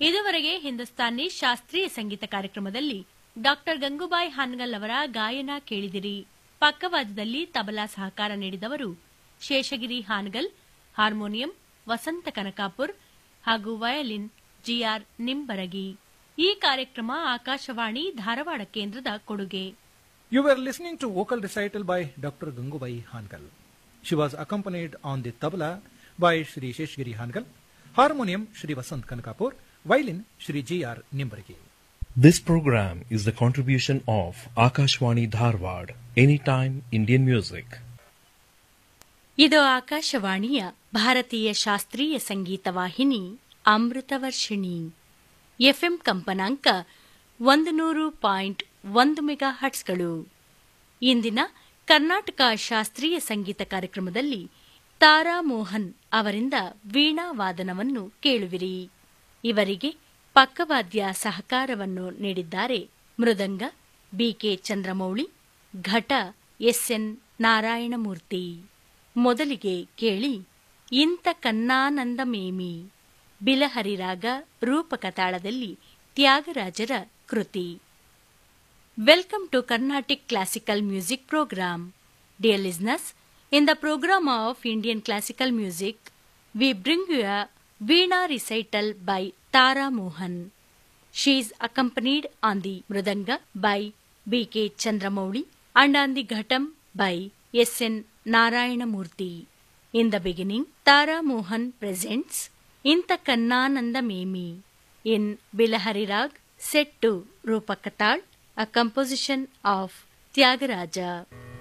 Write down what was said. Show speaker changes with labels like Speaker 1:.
Speaker 1: ಇದುವರೆಗೆ ಹಿಂದೂಸ್ತಾನಿ ಶಾಸ್ತ್ರೀಯ ಸಂಗೀತ ಕಾರ್ಯಕ್ರಮದಲ್ಲಿ ಡಾಕ್ಟರ್ ಗಂಗೂಬಾಯಿ ಹಾನ್ಗಲ್ ಅವರ ಗಾಯನ ಕೇಳಿದಿರಿ ಪಕ್ಕವಾದ್ಯದಲ್ಲಿ ತಬಲಾ ಸಹಕಾರ ನೀಡಿದವರು ಶೇಷಗಿರಿ ಹಾನ್ಗಲ್ ಹಾರ್ಮೋನಿಯಂ ವಸಂತ ಕನಕಾಪುರ್ ಹಾಗೂ ವಯಲಿನ್ ಜಿಆರ್ ನಿಂಬರಗಿ ಈ ಕಾರ್ಯಕ್ರಮ ಆಕಾಶವಾಣಿ ಧಾರವಾಡ ಕೇಂದ್ರದ ಕೊಡುಗೆ
Speaker 2: You were listening to vocal recital by Dr. Gangubai Hankal. She was accompanied on the tabla by Shri Sheshgiri Hankal, harmonium Shri Vasant Kankapur, violin Shri G.R. Nimbargi.
Speaker 3: This program is the contribution of Akashwani Dharwad, Anytime Indian Music.
Speaker 1: ಇದು ಆಕಾಶವಾಣಿಯ ಭಾರತೀಯ ಶಾಸ್ತ್ರೀಯ ಸಂಗೀತ ವಾಹಿನಿ Amritavarshini FM ಕಂಪನಾಂಕ ಒಂದು ನೂರು point ಒಂದು mega ಹಟ್ಸ್ಗಳು ಇಂದಿನ ಕರ್ನಾಟಕ ಶಾಸ್ತ್ರೀಯ ಸಂಗೀತ ಕಾರ್ಯಕ್ರಮದಲ್ಲಿ ತಾರಾ ಮೋಹನ್ ಅವರಿಂದ ವೀಣಾ ವಾದನವನ್ನು ಕೇಳುವಿರಿ ಇವರಿಗೆ ಪಕ್ಕವಾದ್ಯ ಸಹಕಾರವನ್ನು ನೀಡಿದ್ದಾರೆ ಮೃದಂಗ ಬಿಕೆ ಚಂದ್ರಮೌಳಿ ಘಟ ಎಸ್ಎನ್ ನಾರಾಯಣಮೂರ್ತಿ ಮೊದಲಿಗೆ ಕೇಳಿ ಇಂತ ಕನ್ನಾನಂದಮೇಮಿ ಬಿಲಹರಿರಾಗ ರೂಪಕ ತಾಳದಲ್ಲಿ ತ್ಯಾಗರಾಜರ ಕೃತಿ welcome to Carnatic classical music program dear listeners in the program of Indian classical music we bring you a veena recital by Tara Mohan she is accompanied on the mridanga by B.K. Chandramouli and on the ghatam by S.N. Narayanamurthy. In the beginning, Tara Mohan presents Inta Kannananda Memi in Bilahari Rag set to Rupakatal, a composition of Tyagaraja.